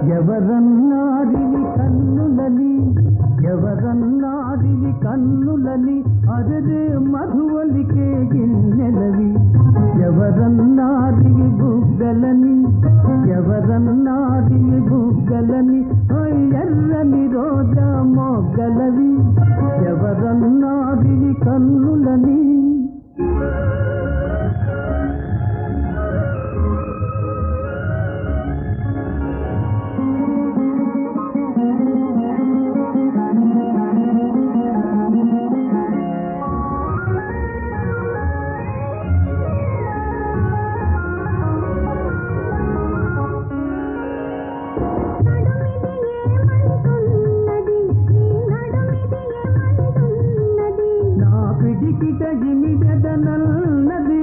ఎవరన్నారివి కన్నులని ఎవరన్నారివి కన్నులని అదే మధువలికే గిన్నెలవి ఎవరన్నారివి బుగ్గలని ఎవరన్నారివి బుగ్గలని ఓయ్ ఎర్రని రోజా మొగ్గలవి ఎవరన్నారివి కన్నులని నడుమిది ఏమంటున్నది నీ నడుమిది ఏమంటున్నది నా పిడికిట ఇమిడెదనన్నది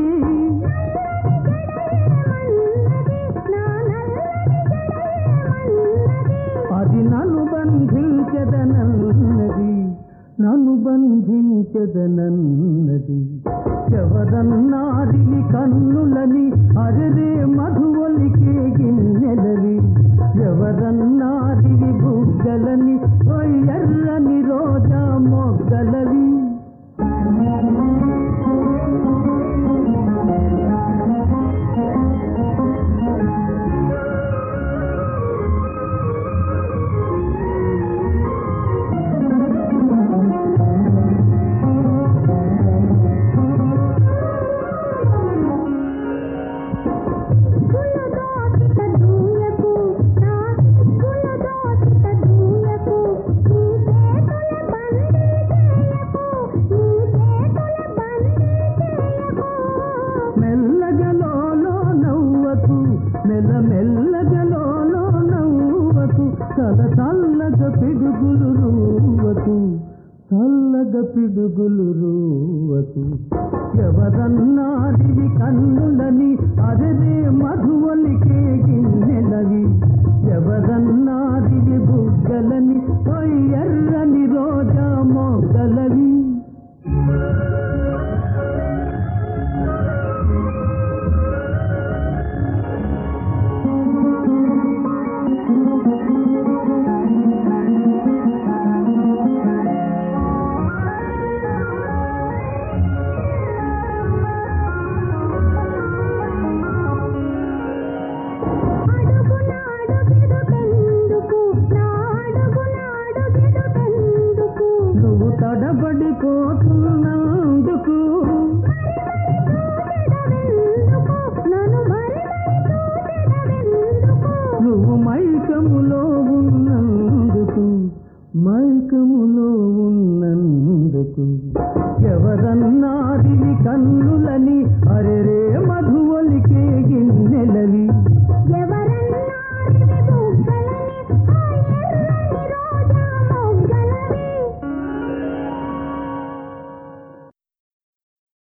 నా నల్లని జడేమన్నది అది నన్ను బంధించదనన్నది నన్ను బంధించదనన్నది ఎవరన్నారివి కన్నులని అరే మధువలికే గిన్నెలవి ఎవరన్నారివి బుగ్గలని ఓయ్ ఎర్రని రోజా మొగ్గలవి సిగ్గుల దోసిట దూయకు నా సిగ్గుల దోసిట దూయకు నీ చేతుల బందీ చేయకు నీ చేతుల బందీ చేయకు మెల్లగలోలో నవ్వకు మెల్ల మెల్లగలోలో నవ్వకు తల చల్లగ పిడుగులు రూవకు చల్లగ పిడుగులు రూవకు ఎవరన్నారివి కన్నులని అదే మధువలికే గిన్నెలవి ఎవరన్నారివి బుగ్గలని ఓయ్ ఎర్రని రోజా మొగ్గలవి అడుగున అడుగిడుటెందుకు నా అడుగున అడుగిడుటెందుకు నువ్వు తడబడిపోతున్నా